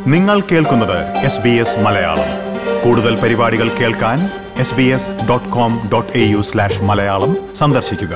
നിങ്ങൾ കേൾക്കുന്നത് S B S Malayalam കൂടുതൽ പരിപാടികൾ കേൾക്കാൻ S B S dot com dot A U slash Malayalam സന്ദർശിക്കുക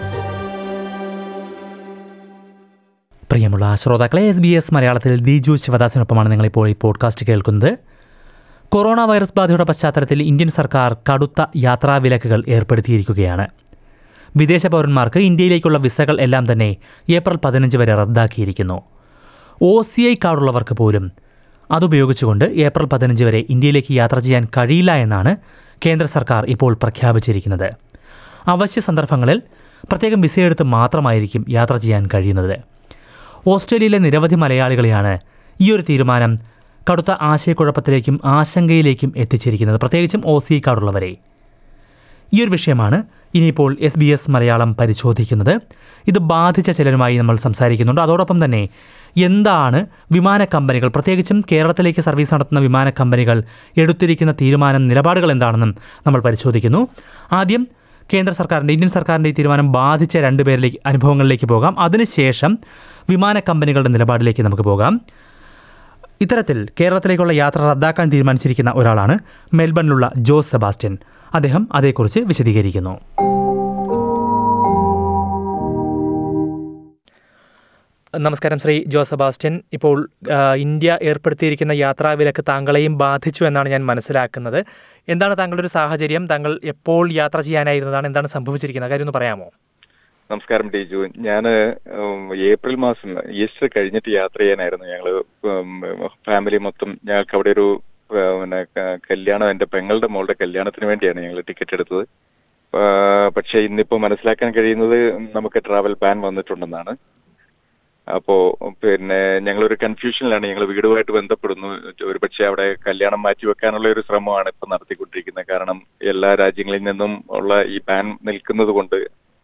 പ്രിയമുള്ള ശ്രോതാക്കളെ എസ് ബി എസ് മലയാളത്തിൽ ദിജു ശിവദാസിനൊപ്പമാണ് നിങ്ങളിപ്പോൾ ഈ പോഡ്കാസ്റ്റ് കേൾക്കുന്നത് കൊറോണ വൈറസ് ബാധയുടെ പശ്ചാത്തലത്തിൽ ഇന്ത്യൻ സർക്കാർ കടുത്ത യാത്രാവിലക്കുകൾ ഏർപ്പെടുത്തിയിരിക്കുകയാണ് വിദേശ പൗരന്മാർക്ക് ഇന്ത്യയിലേക്കുള്ള വിസകൾ എല്ലാം തന്നെ ഏപ്രിൽ പതിനഞ്ച് വരെ റദ്ദാക്കിയിരിക്കുന്നു ഒ സി ഐ കാർഡുള്ളവർക്ക് പോലും അതുപയോഗിച്ചുകൊണ്ട് ഏപ്രിൽ പതിനഞ്ച് വരെ ഇന്ത്യയിലേക്ക് യാത്ര ചെയ്യാൻ കഴിയില്ല എന്നാണ് കേന്ദ്ര സർക്കാർ ഇപ്പോൾ പ്രഖ്യാപിച്ചിരിക്കുന്നത് അവശ്യ സന്ദർഭങ്ങളിൽ പ്രത്യേകം വിസയെടുത്ത് മാത്രമായിരിക്കും യാത്ര ചെയ്യാൻ കഴിയുന്നത് ഓസ്ട്രേലിയയിലെ നിരവധി മലയാളികളെയാണ് ഈ ഒരു തീരുമാനം കടുത്ത ആശയക്കുഴപ്പത്തിലേക്കും ആശങ്കയിലേക്കും എത്തിച്ചിരിക്കുന്നത് പ്രത്യേകിച്ചും ഒ സി കാർഡുള്ളവരെ ഈ ഒരു വിഷയമാണ് ഇനിയിപ്പോൾ എസ് ബി എസ് മലയാളം പരിശോധിക്കുന്നത് ഇത് ബാധിച്ച ചിലരുമായി നമ്മൾ സംസാരിക്കുന്നുണ്ട് അതോടൊപ്പം തന്നെ എന്താണ് വിമാന കമ്പനികൾ പ്രത്യേകിച്ചും കേരളത്തിലേക്ക് സർവീസ് നടത്തുന്ന വിമാന കമ്പനികൾ എടുത്തിരിക്കുന്ന തീരുമാനം നിലപാടുകൾ എന്താണെന്നും നമ്മൾ പരിശോധിക്കുന്നു ആദ്യം കേന്ദ്ര സർക്കാരിൻ്റെ ഇന്ത്യൻ സർക്കാരിൻ്റെ ഈ തീരുമാനം ബാധിച്ച രണ്ടുപേരിലേക്ക് അനുഭവങ്ങളിലേക്ക് പോകാം അതിനുശേഷം വിമാന കമ്പനികളുടെ നിലപാടിലേക്ക് നമുക്ക് പോകാം ഇത്തരത്തിൽ കേരളത്തിലേക്കുള്ള യാത്ര റദ്ദാക്കാൻ തീരുമാനിച്ചിരിക്കുന്ന ഒരാളാണ് മെൽബണിലുള്ള ജോസ് സെബാസ്റ്റ്യൻ അദ്ദേഹം അതേക്കുറിച്ച് വിശദീകരിക്കുന്നു നമസ്കാരം ശ്രീ ജോസ് സെബാസ്റ്റ്യൻ ഇപ്പോൾ ആ, ഇന്ത്യ ഏർപ്പെടുത്തിയിരിക്കുന്ന യാത്രാവിലക്ക് താങ്കളെയും ബാധിച്ചു എന്നാണ് ഞാൻ മനസ്സിലാക്കുന്നത് എന്താണ് താങ്കളുടെ ഒരു സാഹചര്യം താങ്കൾ എപ്പോൾ യാത്ര ചെയ്യാനായിരുന്നതാണ് എന്താണ് സംഭവിച്ചിരിക്കുന്നത് കാര്യം ഒന്ന് പറയാമോ നമസ്കാരം ടീജു ഞാൻ ഏപ്രിൽ മാസം ഈസ്റ്റർ കഴിഞ്ഞിട്ട് യാത്ര ചെയ്യാനായിരുന്നു ഞങ്ങള് ഫാമിലി മൊത്തം ഞങ്ങൾക്ക് അവിടെ ഒരു ആ, പിന്നെ ക- കല്യാണം എന്റെ പെങ്ങളുടെ മോളുടെ കല്യാണത്തിന് വേണ്ടിയാണ് ഞങ്ങൾ ടിക്കറ്റ് എടുത്തത് ആ, പക്ഷെ ഇന്നിപ്പോ മനസ്സിലാക്കാൻ കഴിയുന്നത് നമുക്ക് ട്രാവൽ ബാൻ വന്നിട്ടുണ്ടെന്നാണ് അപ്പോ പിന്നെ ഞങ്ങളൊരു കൺഫ്യൂഷനിലാണ് ഞങ്ങൾ വീടുമായിട്ട് ബന്ധപ്പെടുന്നു ഒരു പക്ഷേ അവിടെ കല്യാണം മാറ്റിവെക്കാനുള്ള ഒരു ശ്രമമാണ് ഇപ്പൊ നടത്തിക്കൊണ്ടിരിക്കുന്നത് കാരണം എല്ലാ രാജ്യങ്ങളിൽ നിന്നും ഉള്ള ഈ ബാൻ നിൽക്കുന്നത് കൊണ്ട്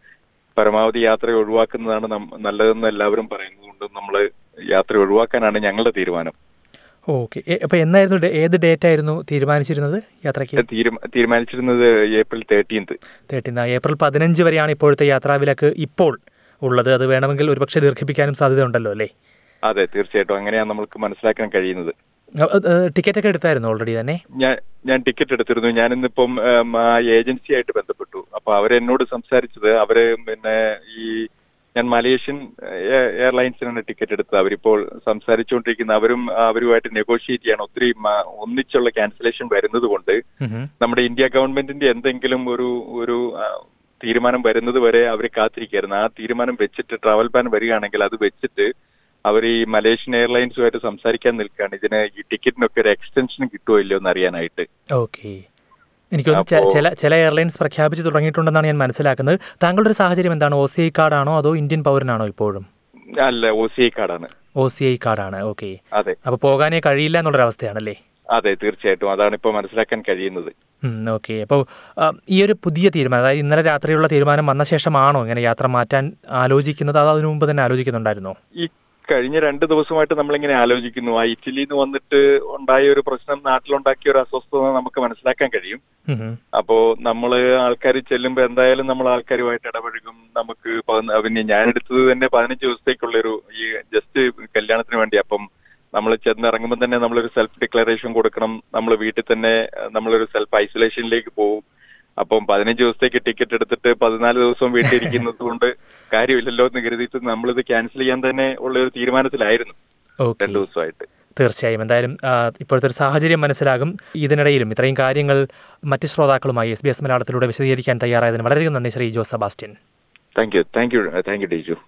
പരമാവധി യാത്ര ഒഴിവാക്കുന്നതാണ് നം- നല്ലതെന്ന് എല്ലാവരും പറയുന്നതുകൊണ്ട് നമ്മൾ യാത്ര ഒഴിവാക്കാനാണ് ഞങ്ങളുടെ തീരുമാനം ഓക്കെ അപ്പോൾ എന്നായിരുന്നു ഡേ- ഏത് ഡേറ്റ് ആയിരുന്നു തീരുമാനിച്ചിരുന്നത് യാത്രയ്ക്ക് തീരുമാ- തീരുമാനിച്ചിരുന്നത് ഏപ്രിൽ തേർട്ടീൻത്ത് തേർട്ടീൻ ഏപ്രിൽ പതിനഞ്ച് വരെയാണ് ഇപ്പോഴത്തെ യാത്രാവിലക്ക് ഇപ്പോൾ ഉള്ളത് അത് വേണമെങ്കിൽ ഒരുപക്ഷെ ദീർഘിപ്പിക്കാനും സാധ്യതയുണ്ടല്ലോ അല്ലേ അതെ തീർച്ചയായിട്ടും അങ്ങനെയാണ് നമുക്ക് മനസ്സിലാക്കാൻ കഴിയുന്നത് ടിക്കറ്റ് ഒക്കെ എടുത്തായിരുന്നു ഓൾറെഡി തന്നെ ഞാൻ ഞാൻ ടിക്കറ്റ് എടുത്തിരുന്നു ഞാൻ ഇന്നിപ്പം ഉം, ആ ഏജൻസി ആയിട്ട് ബന്ധപ്പെട്ടു അപ്പൊ അവരെന്നോട് സംസാരിച്ചത് അവര് പിന്നെ ഈ ഞാൻ മലേഷ്യൻ എ- എയർലൈൻസിനാണ് ടിക്കറ്റ് എടുത്തത് അവരിപ്പോൾ സംസാരിച്ചുകൊണ്ടിരിക്കുന്ന അവരും അവരുമായിട്ട് നെഗോഷിയേറ്റ് ചെയ്യാൻ ഒത്തിരി മ- ഒന്നിച്ചുള്ള ക്യാൻസലേഷൻ വരുന്നത് കൊണ്ട് ഉം. നമ്മുടെ ഇന്ത്യ ഗവൺമെന്റിന്റെ എന്തെങ്കിലും ഒരു ഒരു ആ, തീരുമാനം വരുന്നത് വരെ അവർ കാത്തിരിക്കായിരുന്നു ആ തീരുമാനം വെച്ചിട്ട് ട്രാവൽ ബാൻ വരികയാണെങ്കിൽ അത് വെച്ചിട്ട് അവർ ഈ മലേഷ്യൻ എയർലൈൻസുമായിട്ട് സംസാരിക്കാൻ നിൽക്കുകയാണ് ഇതിന് ഈ ടിക്കറ്റിനൊക്കെ ഒരു എക്സ്റ്റൻഷൻ കിട്ടുമോ ഇല്ലയോ എന്ന് അറിയാനായിട്ട് ഓക്കെ എനിക്കൊന്ന് ചെ- അപ്പോ- ചില ചില എയർലൈൻസ് പ്രഖ്യാപിച്ചു തുടങ്ങിയിട്ടുണ്ടെന്നാണ് ഞാൻ മനസ്സിലാക്കുന്നത് താങ്കളുടെ ഒരു സാഹചര്യം എന്താണ് ഒ സി ഐ കാർഡാണോ അതോ ഇന്ത്യൻ പൗരനാണോ ഇപ്പോഴും അല്ല ഒ സി ഐ കാർഡാണ് ഒ സി ഐ കാർഡാണ് ഓക്കെ അതെ അപ്പോൾ പോകാനേ കഴിയില്ല എന്നുള്ളൊരവസ്ഥയാണല്ലേ അതെ തീർച്ചയായിട്ടും അതാണ് ഇപ്പോൾ മനസ്സിലാക്കാൻ കഴിയുന്നത് ഓക്കെ അപ്പോൾ ഈ ഒരു പുതിയ തീരുമാനം അതായത് ഇന്നലെ രാത്രിയുള്ള തീരുമാനം വന്ന ശേഷമാണോ ഇങ്ങനെ യാത്ര മാറ്റാൻ ആലോചിക്കുന്നത് അതോ അതിനു മുമ്പ് തന്നെ ആലോചിക്കുന്നുണ്ടായിരുന്നോ ഈ കഴിഞ്ഞ രണ്ട് ദിവസമായിട്ട് നമ്മളിങ്ങനെ ആലോചിക്കുന്നു ആ ഇറ്റലിയിൽ നിന്ന് വന്നിട്ട് ഉണ്ടായ ഒരു പ്രശ്നം നാട്ടിലുണ്ടാക്കിയ ഒരു അസ്വസ്ഥത നമുക്ക് മനസ്സിലാക്കാൻ കഴിയും ഉം ഉം. അപ്പോ നമ്മള് ആൾക്കാർ ചെല്ലുമ്പോ എന്തായാലും നമ്മൾ ആൾക്കാരുമായിട്ട് ഇടപഴകും നമുക്ക് പതിന- പിന്നെ ഞാൻ എടുത്തത് തന്നെ പതിനഞ്ച് ദിവസത്തേക്കുള്ളൊരു ഈ ജസ്റ്റ് കല്യാണത്തിന് വേണ്ടി അപ്പം നമ്മൾ ചെന്നിറങ്ങുമ്പോൾ തന്നെ നമ്മളൊരു സെൽഫ് ഡിക്ലറേഷൻ കൊടുക്കണം നമ്മൾ വീട്ടിൽ തന്നെ അഹ് നമ്മളൊരു സെൽഫ് ഐസൊലേഷനിലേക്ക് പോകും അപ്പം പതിനഞ്ച് ദിവസത്തേക്ക് ടിക്കറ്റ് എടുത്തിട്ട് പതിനാല് ദിവസം വീട്ടിൽ ഇരിക്കുന്നത് കൊണ്ട് കാര്യമില്ലല്ലോ എന്ന് കരുതിയിട്ട് നമ്മളിത് ക്യാൻസൽ ചെയ്യാൻ തന്നെ ഉള്ള ഒരു തീരുമാനത്തിലായിരുന്നു ഓക്കെ രണ്ടു ദിവസമായിട്ട് തീർച്ചയായും എന്തായാലും ആ, ഇപ്പോഴത്തെ ഒരു സാഹചര്യം മനസ്സിലാകും ഇതിനിടയിലും ഇത്രയും കാര്യങ്ങൾ മറ്റ് ശ്രോതാക്കളുമായി എസ് ബി എസ് മലയാളത്തിലൂടെ വിശദീകരിക്കാൻ തയ്യാറായതിന് വളരെയധികം നന്ദി Shri Jose Sebastian thank you thank you thank you ടീച്ചു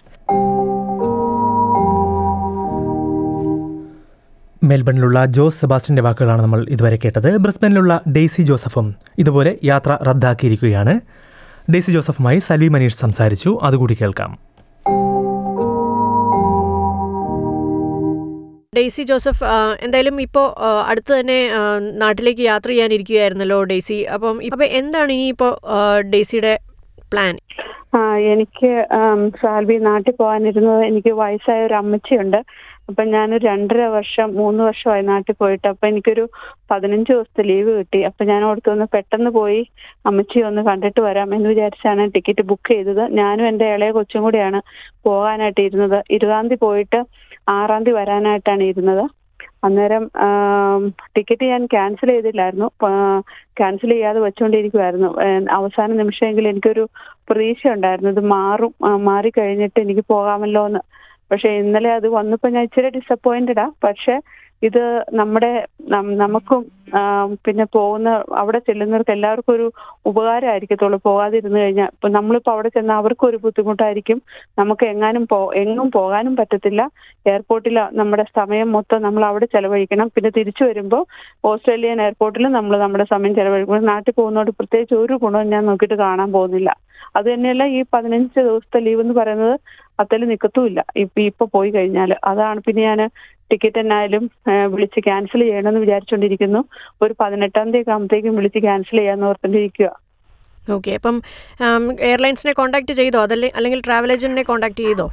മെൽബണിലുള്ള ജോസ് സെബാസ്റ്റ്യന്റെ വാക്കുകളാണ് നമ്മൾ ഇതുവരെ കേട്ടത് ബ്രിസ്ബനിലുള്ള ഡെയ്സി ജോസഫും ഇതുപോലെ യാത്ര റദ്ദാക്കിയിരിക്കുകയാണ് ഡെയ്സി ജോസഫുമായി സലി മനീഷ് സംസാരിച്ചു അതുകൂടി കേൾക്കാം ഡെയ്സി ജോസഫ് ആ, എന്തായാലും ഇപ്പോൾ അടുത്ത് തന്നെ ആ, നാട്ടിലേക്ക് യാത്ര ചെയ്യാനിരിക്കുകയായിരുന്നല്ലോ ഡെയ്സി അപ്പം അപ്പം എന്താണ് ഇനിയിപ്പോൾ ഡെയ്സിയുടെ പ്ലാൻ ആ എനിക്ക് ആം, സാൽവി നാട്ടിൽ പോകാനിരുന്നത് എനിക്ക് വയസ്സായ ഒരു അമ്മച്ചിയുണ്ട് അപ്പം ഞാൻ രണ്ടര വർഷം മൂന്ന് വർഷമായി നാട്ടിൽ പോയിട്ട് അപ്പം എനിക്കൊരു പതിനഞ്ച് ദിവസത്തെ ലീവ് കിട്ടി അപ്പം ഞാൻ ഓർത്തൊന്ന് പെട്ടെന്ന് പോയി അമ്മച്ചിയെ ഒന്ന് കണ്ടിട്ട് വരാം എന്ന് വിചാരിച്ചാണ് ടിക്കറ്റ് ബുക്ക് ചെയ്തത് ഞാനും എൻ്റെ ഇളയ കൊച്ചും കൂടിയാണ് പോകാനായിട്ട് ഇരുന്നത് ഇരുപതാം തീയതി പോയിട്ട് ആറാം തീയതി വരാനായിട്ടാണ് ഇരുന്നത് അന്നേരം ടിക്കറ്റ് ഞാൻ ക്യാൻസൽ ചെയ്തില്ലായിരുന്നു ക്യാൻസൽ ചെയ്യാതെ വെച്ചുകൊണ്ടിരിക്കുമായിരുന്നു ഏഹ് അവസാന നിമിഷമെങ്കിലും എനിക്കൊരു പ്രതീക്ഷ ഉണ്ടായിരുന്നു ഇത് മാറും ആ, മാറിക്കഴിഞ്ഞിട്ട് എനിക്ക് പോകാമല്ലോ എന്ന് പക്ഷെ ഇന്നലെ അത് വന്നപ്പോൾ ഞാൻ ഇച്ചിരി ഡിസപ്പോയിന്റഡാ പക്ഷെ ഇത് നമ്മുടെ നം- നമുക്കും ആ, പിന്നെ പോകുന്ന അവിടെ ചെല്ലുന്നവർക്ക് എല്ലാവർക്കും ഒരു ഉപകാരമായിരിക്കത്തുള്ളൂ പോകാതിരുന്നു കഴിഞ്ഞാൽ ഇപ്പൊ നമ്മളിപ്പോൾ അവിടെ ചെന്നാൽ അവർക്കും ഒരു ബുദ്ധിമുട്ടായിരിക്കും നമുക്ക് എങ്ങാനും പോ എങ്ങും പോകാനും പറ്റത്തില്ല എയർപോർട്ടിൽ നമ്മുടെ സമയം മൊത്തം നമ്മൾ അവിടെ ചെലവഴിക്കണം പിന്നെ തിരിച്ചു വരുമ്പോൾ ഓസ്ട്രേലിയൻ എയർപോർട്ടിൽ നമ്മൾ നമ്മുടെ സമയം ചെലവഴിക്കുമ്പോൾ നാട്ടിൽ പോകുന്നതുകൊണ്ട് പ്രത്യേകിച്ച് ഒരു ഗുണവും ഞാൻ നോക്കിയിട്ട് കാണാൻ പോകുന്നില്ല അത് തന്നെയല്ല ഈ പതിനഞ്ച് ദിവസത്തെ ലീവ് എന്ന് പറയുന്നത് അത്തല് നിൽക്കത്തുമില്ല ഇപ്പൊ ഇപ്പൊ പോയി കഴിഞ്ഞാൽ അതാണ് പിന്നെ ഞാൻ ടിക്കറ്റ് എന്നായാലും ഏഹ്, വിളിച്ച് ക്യാൻസൽ ചെയ്യണമെന്ന് വിചാരിച്ചുകൊണ്ടിരിക്കുന്നു ഒരു പതിനെട്ടാം തീയതി ഒക്കെ ആകുമ്പോഴത്തേക്കും വിളിച്ച് ക്യാൻസൽ ചെയ്യാന്ന് ഓർത്തുകൊണ്ടിരിക്കുക ഓക്കെ അപ്പം എയർലൈൻസിനെ കോൺടാക്ട് ചെയ്തോ അതല്ലേ അല്ലെങ്കിൽ ട്രാവൽ ഏജന്റിനെ കോൺടാക്ട് ചെയ്തോ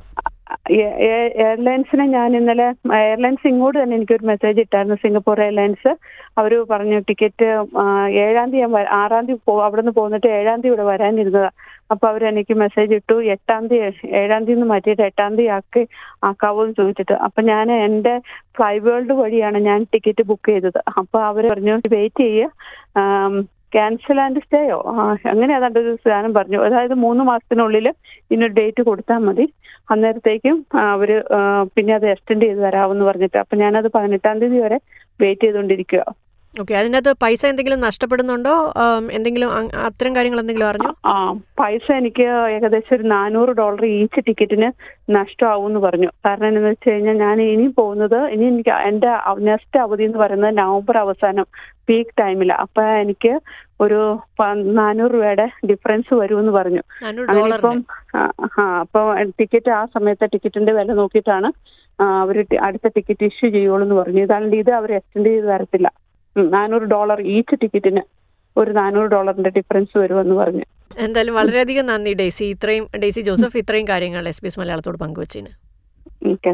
എ- എ- എയർലൈൻസിനെ ഞാൻ ഇന്നലെ എയർലൈൻസ് ഇങ്ങോട്ട് തന്നെ എനിക്കൊരു മെസ്സേജ് ഇട്ടായിരുന്നു സിംഗപ്പൂർ എയർലൈൻസ് അവർ പറഞ്ഞു ടിക്കറ്റ് ആ, ഏഴാം തീയതി ഞാൻ വ- ആറാം തീയതി പോ അവിടെ നിന്ന് പോന്നിട്ട് ഏഴാം തീയതി ഇവിടെ വരാനിരുന്നതാ അപ്പൊ അവർ എനിക്ക് മെസ്സേജ് ഇട്ടു എട്ടാം തീയതി ഏഴാം തീയതി നിന്ന് മാറ്റിയിട്ട് എട്ടാം തീയതി ആക്കി ആക്കാവോ എന്ന് ചോദിച്ചിട്ട് അപ്പൊ ഞാൻ എന്റെ ഫ്ലൈ വേൾഡ് വഴിയാണ് ഞാൻ ടിക്കറ്റ് ബുക്ക് ചെയ്തത് അപ്പൊ അവർ പറഞ്ഞു വെയിറ്റ് ചെയ്യുക ക്യാൻസൽ ആൻഡ് സ്റ്റേയോ അങ്ങനെ ഏതാണ്ട് ഒരു സാധനം പറഞ്ഞു അതായത് മൂന്ന് മാസത്തിനുള്ളിൽ ഇന്നൊരു ഡേറ്റ് കൊടുത്താൽ മതി അന്നേരത്തേക്കും ആ, അവര് ആ, പിന്നെ അത് എക്സ്റ്റെൻഡ് ചെയ്ത് തരാമെന്ന് പറഞ്ഞിട്ട് അപ്പൊ ഞാനത് പതിനെട്ടാം തീയതി വരെ വെയിറ്റ് ചെയ്തുകൊണ്ടിരിക്കുക ഓക്കെ അതിനകത്ത് പൈസ എന്തെങ്കിലും നഷ്ടപ്പെടുന്നുണ്ടോ ആം, എന്തെങ്കിലും അങ്- അത്തരം കാര്യങ്ങൾ എന്തെങ്കിലും അറിഞ്ഞോ ആ പൈസ എനിക്ക് ഏകദേശം ഒരു നാനൂറ് ഡോളർ ഈച്ച് ടിക്കറ്റിന് നഷ്ടമാവും എന്ന് പറഞ്ഞു കാരണം എന്താണെന്ന് വെച്ച് കഴിഞ്ഞാൽ ഞാൻ ഇനി പോകുന്നത് ഇനി എനിക്ക് എന്റെ നെക്സ്റ്റ് അവധി എന്ന് പറയുന്നത് നവംബർ അവസാനം പീക്ക് ടൈമിലാണ് അപ്പൊ എനിക്ക് ഒരു പ- നാനൂറ് രൂപയുടെ ഡിഫറൻസ് വരുമെന്ന് പറഞ്ഞു നാനൂറ് അങ്ങനെ ഡോളറിന് ഇപ്പം ആ അപ്പൊ ടിക്കറ്റ് ആ സമയത്ത് ടിക്കറ്റിന്റെ വില നോക്കിയിട്ടാണ് അവർ അടുത്ത ടിക്കറ്റ് ഇഷ്യൂ ചെയ്യുള്ളൂ എന്ന് പറഞ്ഞു ഇതാണ്ട് ഇത് അവർ എക്സ്റ്റെൻഡ് ചെയ്ത് തരത്തില്ല ഉം, നാനൂറ് ഡോളർ ഈച്ച് ടിക്കറ്റിന് ഒരു നാനൂറ് ഡോളറിന്റെ ഡിഫറൻസ് വരുമെന്ന് പറഞ്ഞു എന്തായാലും വളരെയധികം നന്ദി ഡേസി ഇത്രയും ഡേസി ജോസഫ് ഇത്രയും കാര്യങ്ങൾ എസ് ബി എസ് മലയാളത്തോട് പങ്കുവച്ചതിന് ഓക്കെ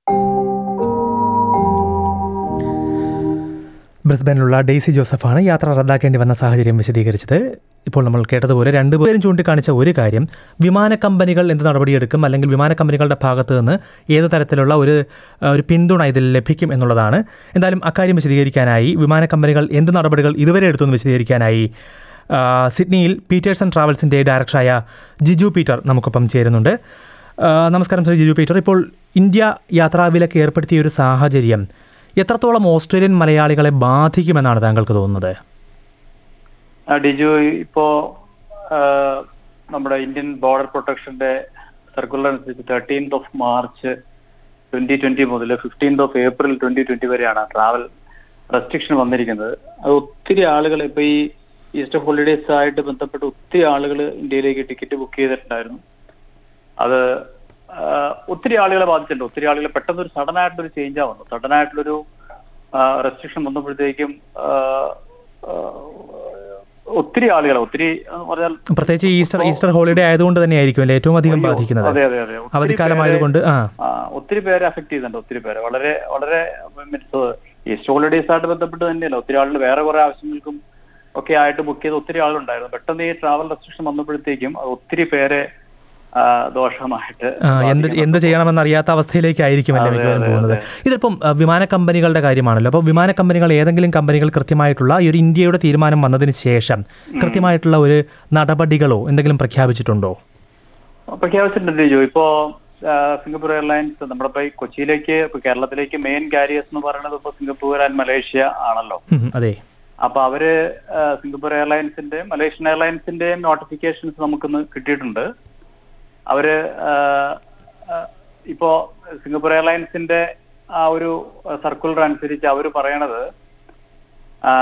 ബ്രിസ്ബനിലുള്ള ഡെയ്സി ജോസഫാണ് യാത്ര റദ്ദാക്കേണ്ടി വന്ന സാഹചര്യം വിശദീകരിച്ചത് ഇപ്പോൾ നമ്മൾ കേട്ടതുപോലെ രണ്ടുപേരും ചൂണ്ടിക്കാണിച്ച ഒരു കാര്യം വിമാന കമ്പനികൾ എന്ത് നടപടിയെടുക്കും അല്ലെങ്കിൽ വിമാന കമ്പനികളുടെ ഭാഗത്ത് നിന്ന് ഏത് തരത്തിലുള്ള ഒരു ആ, ഒരു പിന്തുണ ഇതിൽ ലഭിക്കും എന്നുള്ളതാണ് എന്തായാലും അക്കാര്യം വിശദീകരിക്കാനായി വിമാന കമ്പനികൾ എന്ത് നടപടികൾ ഇതുവരെ എടുത്തു എന്ന് വിശദീകരിക്കാനായി ആ, സിഡ്നിയിൽ പീറ്റേഴ്സൺ ട്രാവൽസിൻ്റെ ഡയറക്ടറായ ജിജു പീറ്റർ നമുക്കൊപ്പം ചേരുന്നുണ്ട് ആ, നമസ്കാരം ശ്രീ ജിജു പീറ്റർ ഇപ്പോൾ ഇന്ത്യ യാത്രാവിലക്ക് ഏർപ്പെടുത്തിയ ഒരു സാഹചര്യം എത്രത്തോളം ഓസ്ട്രേലിയൻ മലയാളികളെ ബാധിക്കുമെന്നാണ് താങ്കൾക്ക് തോന്നുന്നത് ആ, ഡിജു ഇപ്പോ ആ, നമ്മുടെ ഇന്ത്യൻ ബോർഡർ പ്രൊട്ടക്ഷന്റെ സർക്കുലർ അനുസരിച്ച് thirteenth of March twenty twenty മുതൽ fifteenth of April twenty twenty വരെയാണ് ട്രാവൽ റെസ്ട്രിക്ഷൻ വന്നിരിക്കുന്നത് അത് ഒത്തിരി ആളുകൾ ഇപ്പൊ ഈ ഈസ്റ്റർ ഹോളിഡേസ് ആയിട്ട് ബന്ധപ്പെട്ട് ഒത്തിരി ആളുകൾ ഇന്ത്യയിലേക്ക് ടിക്കറ്റ് ബുക്ക് ചെയ്തിട്ടുണ്ടായിരുന്നു അത് ആ, ഒത്തിരി ആളുകളെ ബാധിച്ചിട്ടുണ്ട് ഒത്തിരി ആളുകൾ പെട്ടെന്ന് ഒരു സഡൻ ആയിട്ടൊരു ചേഞ്ച് വന്നു സഡൻ ആയിട്ടുള്ളൊരു റെസ്ട്രിക്ഷൻ വന്നപ്പോഴത്തേക്കും ആ, ആ, ഒത്തിരി ആളുകൾ ഒത്തിരി എന്ന് പറഞ്ഞാൽ പ്രത്യേകിച്ച് ഈസ്റ്റർ ഈസ്റ്റർ ഹോളിഡേ ആയതുകൊണ്ട് തന്നെയായിരിക്കും അല്ലേ ഏറ്റവും അധികം അയ്യോ, ബാധിക്കുന്നത് അതെ അതെ അതെ ഒത്തിരി അവധിക്കാലമായതുകൊണ്ട് ആ ആ, ഒത്തിരി പേരെ അഫക്ട് ചെയ്യുന്നുണ്ട് ഒത്തിരി പേരെ വളരെ വളരെ മീൻസ് ഈ ഹോളിഡേസ് ആയിട്ട് ബന്ധപ്പെട്ട് തന്നെയല്ല ഒത്തിരി ആളുകൾ വേറെ കുറെ ആവശ്യങ്ങൾക്കും ഒക്കെ ആയിട്ട് ബുക്ക് ചെയ്ത ഒത്തിരി ആളുണ്ടായിരുന്നു പെട്ടെന്ന് ഈ ട്രാവൽ റെസ്ട്രിക്ഷൻ വന്നപ്പോഴത്തേക്കും അത് ഒത്തിരി പേരെ ആ, ദോഷമായിട്ട് ആ, എന്ത് എന്ത് ചെയ്യണമെന്ന് അറിയാത്ത അവസ്ഥയിലേക്കായിരിക്കുമല്ലേ അതെ, മിക്കവാറും അതെ, പോകുന്നത് അതെ. ഇതിപ്പം ആ, വിമാന കമ്പനികളുടെ കാര്യമാണല്ലോ അപ്പോൾ വിമാന കമ്പനികൾ ഏതെങ്കിലും കമ്പനികൾ കൃത്യമായിട്ടുള്ള ഈ ഒരു ഇന്ത്യയുടെ തീരുമാനം വന്നതിന് ശേഷം കൃത്യമായിട്ടുള്ള ഒരു നടപടികളോ എന്തെങ്കിലും പ്രഖ്യാപിച്ചിട്ടുണ്ടോ പ്രഖ്യാപിച്ചിട്ടുണ്ട് ലിജു ഇപ്പോ ആ, സിംഗപ്പൂർ എയർലൈൻസ് നമ്മുടെ ഇപ്പൊ ഈ കൊച്ചിയിലേക്ക് ഇപ്പൊ കേരളത്തിലേക്ക് മെയിൻ കാരിയേഴ്സ് എന്ന് പറയുന്നത് ഇപ്പൊ സിംഗപ്പൂർ ആൻഡ് മലേഷ്യ ആണല്ലോ ഉം, അതെ അപ്പൊ അവര് ആ, സിംഗപ്പൂർ എയർലൈൻസിന്റെയും മലേഷ്യൻ എയർലൈൻസിന്റെയും നോട്ടിഫിക്കേഷൻസ് നമുക്കിന്ന് കിട്ടിയിട്ടുണ്ട് അവര് ആ, ആ, ഇപ്പോ സിംഗപ്പൂർ എയർലൈൻസിന്റെ ആ ഒരു സർക്കുലർ അനുസരിച്ച് അവർ പറയണത് ആ,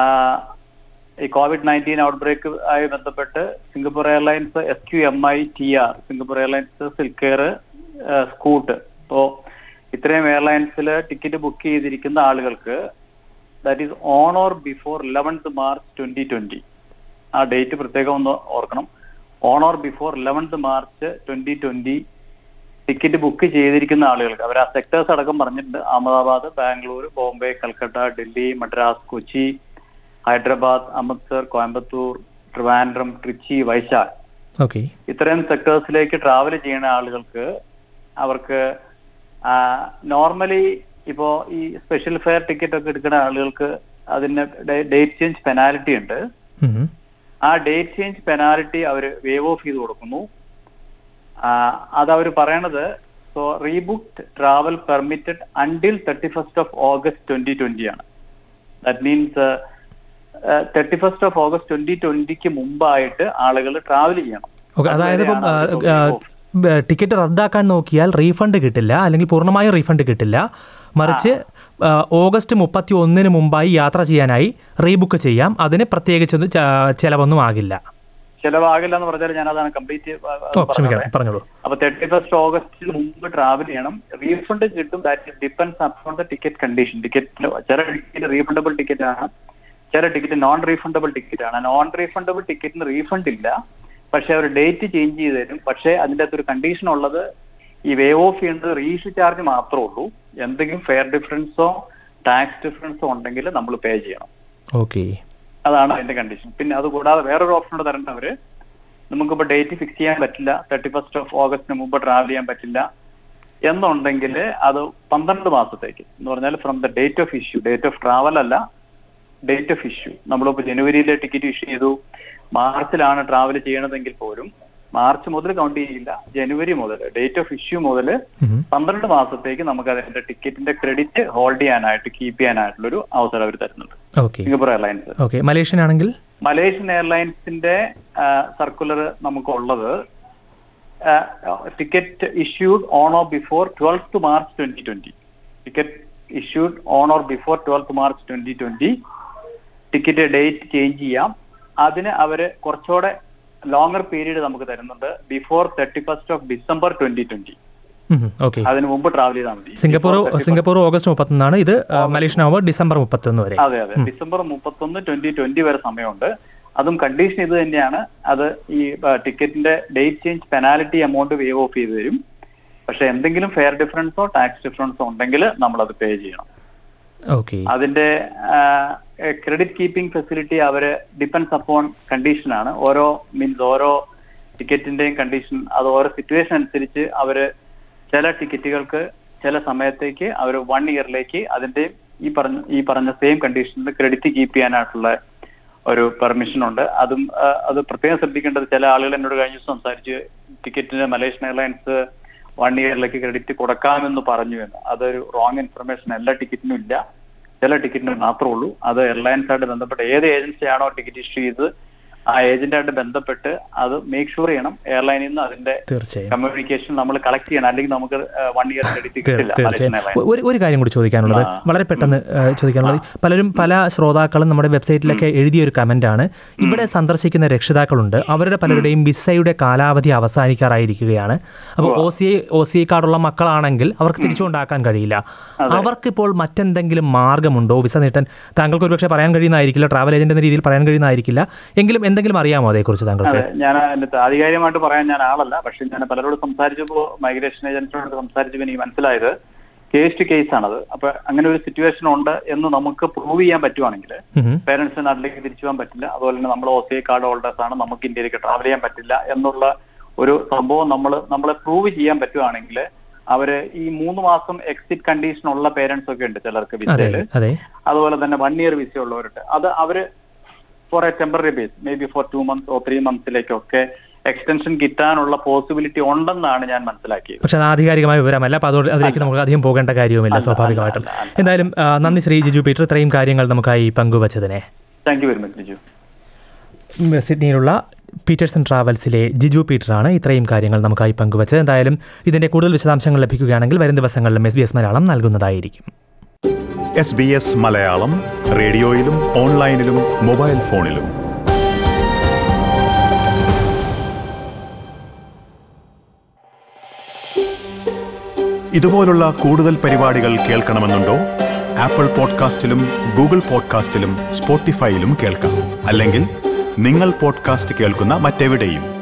ഈ കോവിഡ് നയൻറ്റീൻ ഔട്ട് ബ്രേക്ക് ആയി ബന്ധപ്പെട്ട് Singapore Airlines S Q M I T R Singapore Airlines SilkAir Scoot ഇപ്പോ ഇത്രയും എയർലൈൻസിൽ ടിക്കറ്റ് ബുക്ക് ചെയ്തിരിക്കുന്ന ആളുകൾക്ക് that is on or before eleventh March twenty twenty ആ ഡേറ്റ് പ്രത്യേകം ഒന്ന് ഓർക്കണം on or before eleventh March twenty twenty ticket book ചെയ്തിരിക്കുന്ന ആളുകൾക്ക് അവർ ആ സെക്ടേഴ്സ് അടക്കം പറഞ്ഞിട്ടുണ്ട് അഹമ്മദാബാദ് ബാംഗ്ലൂർ ബോംബെ കൽക്കട്ട ഡൽഹി മദ്രാസ് കൊച്ചി ഹൈദരാബാദ് അമൃത്സർ കോയമ്പത്തൂർ ട്രിവാൻഡ്രം ട്രിച്ചി വൈശാഖ് ഓക്കെ ഇത്തരം സെക്ടേഴ്സിലേക്ക് ട്രാവൽ ചെയ്യുന്ന ആളുകൾക്ക് അവർക്ക് നോർമലി ഇപ്പോ ഈ സ്പെഷ്യൽ ഫെയർ ടിക്കറ്റ് ഒക്കെ എടുക്കുന്ന ആളുകൾക്ക് അതിന് ഡേറ്റ് ചേഞ്ച് പെനാലിറ്റി ഉണ്ട് ഉം. ആ ഡേറ്റ് ചേഞ്ച് പെനാലിറ്റി അവർ വേവ് ഓഫ് ചെയ്ത് കൊടുക്കുന്നു അത് അവർ പറയണത് so rebooked travel permitted until thirty first of August twenty twenty ആണ് that means thirty first of August twenty ട്വന്റിക്ക് മുമ്പായിട്ട് ആളുകൾ ട്രാവൽ ചെയ്യണം ഓക്കെ അതായത് ഇപ്പം ആ, അതുവരെയാണ് ആ, അവർക്ക് waive off. ടിക്കറ്റ് റദ്ദാക്കാൻ നോക്കിയാൽ റീഫണ്ട് കിട്ടില്ല അല്ലെങ്കിൽ പൂർണ്ണമായും റീഫണ്ട് കിട്ടില്ല മറിച്ച് ആ, ഓഗസ്റ്റ് മുപ്പത്തി ഒന്നിന് മുമ്പായി യാത്ര ചെയ്യാനായി റീബുക്ക് ചെയ്യാം അതിന് പ്രത്യേകിച്ചൊന്നും ച- ചെലവൊന്നും ആകില്ല ചിലവാകില്ല എന്ന് പറഞ്ഞാൽ ഞാൻ അതാണ് കംപ്ലീറ്റ് ഓ ക്ഷമിക്കണം പറഞ്ഞോളൂ അപ്പൊ തേർട്ടി ഫസ്റ്റ് ഓഗസ്റ്റിന് മുമ്പ് ട്രാവൽ ചെയ്യണം റീഫണ്ട് കിട്ടും that depends upon the ticket condition ticket ചില ടിക്കറ്റ് റീഫണ്ടബിൾ ടിക്കറ്റ് ആണ് ചില ടിക്കറ്റ് നോൺ റീഫണ്ടബിൾ ടിക്കറ്റ് ആണ് നോൺ റീഫണ്ടബിൾ ടിക്കറ്റിന് റീഫണ്ട് ഇല്ല പക്ഷെ അവർ ഡേറ്റ് ചേഞ്ച് ചെയ്ത് തരും പക്ഷെ അതിൻ്റെ അകത്ത് ഒരു കണ്ടീഷൻ ഉള്ളത് ഈ വേവ് ഓഫ് ചെയ്യേണ്ടത് റീഇഷ്യൂ ചാർജ് മാത്രമേ ഉള്ളൂ എന്തെങ്കിലും ഫെയർ ഡിഫറൻസോ ടാക്സ് ഡിഫറൻസോ ഉണ്ടെങ്കിൽ നമ്മൾ പേ ചെയ്യണം ഓക്കെ അതാണ് അതിന്റെ കണ്ടീഷൻ പിന്നെ അത് കൂടാതെ വേറൊരു ഓപ്ഷൻ കൂടെ തരേണ്ടവര് നമുക്കിപ്പോ ഡേറ്റ് ഫിക്സ് ചെയ്യാൻ പറ്റില്ല തേർട്ടി ഫസ്റ്റ് ഓഫ് ഓഗസ്റ്റിന് മുമ്പ് ട്രാവൽ ചെയ്യാൻ പറ്റില്ല എന്നുണ്ടെങ്കിൽ അത് പന്ത്രണ്ട് മാസത്തേക്ക് എന്ന് പറഞ്ഞാൽ from the date of issue date of travel അല്ല ഡേറ്റ് ഓഫ് ഇഷ്യൂ നമ്മളിപ്പോ ജനുവരിയിലെ ടിക്കറ്റ് ഇഷ്യൂ ചെയ്തു മാർച്ചിലാണ് ട്രാവൽ ചെയ്യണതെങ്കിൽ പോലും മാർച്ച് മുതൽ കൗണ്ട് ചെയ്യില്ല ജനുവരി മുതൽ ഡേറ്റ് ഓഫ് ഇഷ്യൂ മുതൽ പന്ത്രണ്ട് മാസത്തേക്ക് നമുക്ക് അതിന്റെ ടിക്കറ്റിന്റെ ക്രെഡിറ്റ് ഹോൾഡ് ചെയ്യാനായിട്ട് കീപ്പ് ചെയ്യാനായിട്ടുള്ള ഒരു അവസരം അവർ തരുന്നുണ്ട് okay Singapore Airlines okay Malaysian ആണെങ്കിൽ മലേഷ്യൻ എയർലൈൻസിന്റെ സർക്കുലർ നമുക്കുള്ളത് ticket issued on or before twelfth March twenty twenty ticket issued on or before twelfth March twenty twenty ticket date change ചെയ്യാം അതിന് അവര് കുറച്ചുകൂടെ ലോങ്ങർ പീരീഡ് നമുക്ക് തരുന്നുണ്ട് before thirty first of December twenty twenty okay അതിന് മുമ്പ് travel ചെയ്താൽ മതി Singapore Before 31st Singapore August മുപ്പത്തൊന്നാണ് ഇത് ആ, മലേഷ്യൻ ആവുമ്പോൾ ഡിസംബർ മുപ്പത്തൊന്ന് വരെ അതെ അതെ ഡിസംബർ മുപ്പത്തൊന്ന് ട്വന്റി ട്വന്റി വരെ സമയമുണ്ട് അതും കണ്ടീഷൻ ഇത് തന്നെയാണ് അത് ഈ ടിക്കറ്റിന്റെ date change penalty amount waive off ചെയ്ത് തരും പക്ഷെ എന്തെങ്കിലും ഫെയർ ഡിഫറൻസോ ടാക്സ് ഡിഫറൻസോ ഉണ്ടെങ്കിൽ നമ്മൾ അത് പേ ചെയ്യണം ഓക്കെ അതിന്റെ ക്രെഡിറ്റ് കീപ്പിംഗ് ഫെസിലിറ്റി അവര് ഡിപ്പെൻസ് അപ്പോൺ കണ്ടീഷനാണ് ഓരോ മീൻസ് ഓരോ ടിക്കറ്റിന്റെയും കണ്ടീഷൻ അത് ഓരോ സിറ്റുവേഷൻ അനുസരിച്ച് അവര് ചില ടിക്കറ്റുകൾക്ക് ചില സമയത്തേക്ക് അവർ വൺ ഇയറിലേക്ക് അതിന്റെ ഈ പറഞ്ഞ ഈ പറഞ്ഞ സെയിം കണ്ടീഷനിൽ ക്രെഡിറ്റ് കീപ്പ് ചെയ്യാനായിട്ടുള്ള ഒരു പെർമിഷൻ ഉണ്ട് അതും ആ, അത് പ്രത്യേകം ശ്രദ്ധിക്കേണ്ടത് ചില ആളുകൾ എന്നോട് കഴിഞ്ഞ ദിവസം സംസാരിച്ച് ടിക്കറ്റിന് മലേഷ്യൻ എയർലൈൻസ് വൺ ഇയറിലേക്ക് ക്രെഡിറ്റ് കൊടുക്കാമെന്ന് പറഞ്ഞു എന്ന് അതൊരു റോങ് ഇൻഫർമേഷൻ എല്ലാ ടിക്കറ്റിനും ഇല്ല ചില ടിക്കറ്റിന് മാത്രമേ ഉള്ളൂ അത് എയർലൈൻസായിട്ട് ബന്ധപ്പെട്ട് ഏത് ഏജൻസിയാണോ ടിക്കറ്റ് ഇഷ്യൂ ചെയ്ത് ആ ഏജന്റായിട്ട് ബന്ധപ്പെട്ട് അത് മേക്ക് ഷുവർ ചെയ്യണം എയർലൈനിൽ നിന്ന് അതിന്റെ തീർച്ചയായും കമ്മ്യൂണിക്കേഷൻ നമ്മൾ കളക്ട് ചെയ്യണം അല്ലെങ്കിൽ നമുക്ക് വൺ ഇയർ ക്രെഡിറ്റ് തീർ- കിട്ടില്ല മലേഷ്യൻ തീർച്ചയായും എയർലൈൻസ് ഒരു ഒരു കാര്യം കൂടി ചോദിക്കാനുള്ളത് വളരെ പെട്ടെന്ന് ഏഹ്, ചോദിക്കാനുള്ളത് പലരും പല ശ്രോതാക്കളും നമ്മുടെ വെബ്സൈറ്റിലൊക്കെ എഴുതിയ ഒരു കമന്റാണ് ഇവിടെ സന്ദർശിക്കുന്ന രക്ഷിതാക്കളുണ്ട് അവരുടെ പലരുടെയും വിസയുടെ കാലാവധി അവസാനിക്കാറായിരിക്കുകയാണ് അപ്പോൾ O C I O C I കാർഡുള്ള മക്കളാണെങ്കിൽ അവർക്ക് തിരിച്ചുകൊണ്ടാക്കാൻ കഴിയില്ല അവർക്കിപ്പോൾ മറ്റെന്തെങ്കിലും മാർഗമുണ്ടോ വിസ നീട്ടാൻ താങ്കൾക്ക് ഒരുപക്ഷെ പറയാൻ കഴിയുന്നതായിരിക്കില്ല ട്രാവൽ ഏജന്റ് എന്ന രീതിയിൽ പറയാൻ കഴിയുന്നതായിരിക്കില്ല എങ്കിലും എന്തെങ്കിലും അറിയാമോ അതേക്കുറിച്ച് താങ്കൾക്ക് അതെ ഞാൻ അതിന്റെ ആധികാരികമായിട്ട് പറയാൻ ഞാൻ ആളല്ല പക്ഷെ ഞാൻ പലരോട് സംസാരിച്ചപ്പോൾ മൈഗ്രേഷൻ ഏജൻസിനോട് സംസാരിച്ചപ്പോൾ എനിക്ക് മനസ്സിലായത് കേസ് ടു കേസ് ആണത് അപ്പൊ അങ്ങനെ ഒരു സിറ്റുവേഷൻ ഉണ്ട് എന്ന് നമുക്ക് പ്രൂവ് ചെയ്യാൻ പറ്റുവാണെങ്കിൽ ഉം. പേരൻസ് നാട്ടിലേക്ക് തിരിച്ചു പോകാൻ പറ്റില്ല അതുപോലെ തന്നെ നമ്മൾ O C I card holders ആണ് നമുക്ക് ഇന്ത്യയിലേക്ക് ട്രാവൽ ചെയ്യാൻ പറ്റില്ല എന്നുള്ള ഒരു സംഭവം നമ്മൾ നമ്മളെ പ്രൂവ് ചെയ്യാൻ പറ്റുവാണെങ്കിൽ അവര് ഈ മൂന്ന് മാസം എക്സിറ്റ് കണ്ടീഷൻ ഉള്ള പേരൻസ് ഒക്കെ ഉണ്ട് ചിലർക്ക് അതെ വിസയില് അതെ അതുപോലെ തന്നെ വൺ ഇയർ വിസ ഉള്ളവരുണ്ട് അത് അവര് for a temporary base maybe for two months or three മന്ത്സിലേക്കൊക്കെ എക്സ്റ്റൻഷൻ കിട്ടാനുള്ള പോസിബിലിറ്റി ഉണ്ടെന്നാണ് ഞാൻ മനസ്സിലാക്കിയത് പക്ഷെ അത് ആധികാരികമായ വിവരമല്ല അപ്പോൾ അതോട് അതിലേക്ക് നമുക്ക് അധികം പോകേണ്ട കാര്യവുമില്ല സ്വാഭാവികമായിട്ടും എന്തായാലും ആ, നന്ദി ശ്രീ ജിജു പീറ്റർ ഇത്രയും കാര്യങ്ങൾ നമുക്കായി പങ്കുവച്ചതിനെ thank you very much Liju ഉം, സിഡ്നിയിലുള്ള പീറ്റേഴ്സൺ ട്രാവൽസിലെ ജിജു പീറ്ററാണ് ഇത്രയും കാര്യങ്ങൾ നമുക്കായി പങ്കുവച്ചത് എന്തായാലും ഇതിൻ്റെ കൂടുതൽ വിശദാംശങ്ങൾ ലഭിക്കുകയാണെങ്കിൽ വരും ദിവസങ്ങളിലും എസ് ബി എസ് മലയാളം നൽകുന്നതായിരിക്കും എസ് ബി എസ് മലയാളം റേഡിയോയിലും ഓൺലൈനിലും മൊബൈൽ ഫോണിലും ഇതുപോലുള്ള കൂടുതൽ പരിപാടികൾ കേൾക്കണമെന്നുണ്ടോ ആപ്പിൾ പോഡ്കാസ്റ്റിലും ഗൂഗിൾ പോഡ്കാസ്റ്റിലും സ്പോട്ടിഫൈയിലും കേൾക്കാം അല്ലെങ്കിൽ നിങ്ങൾ പോഡ്കാസ്റ്റ് കേൾക്കുന്ന മറ്റെവിടെയും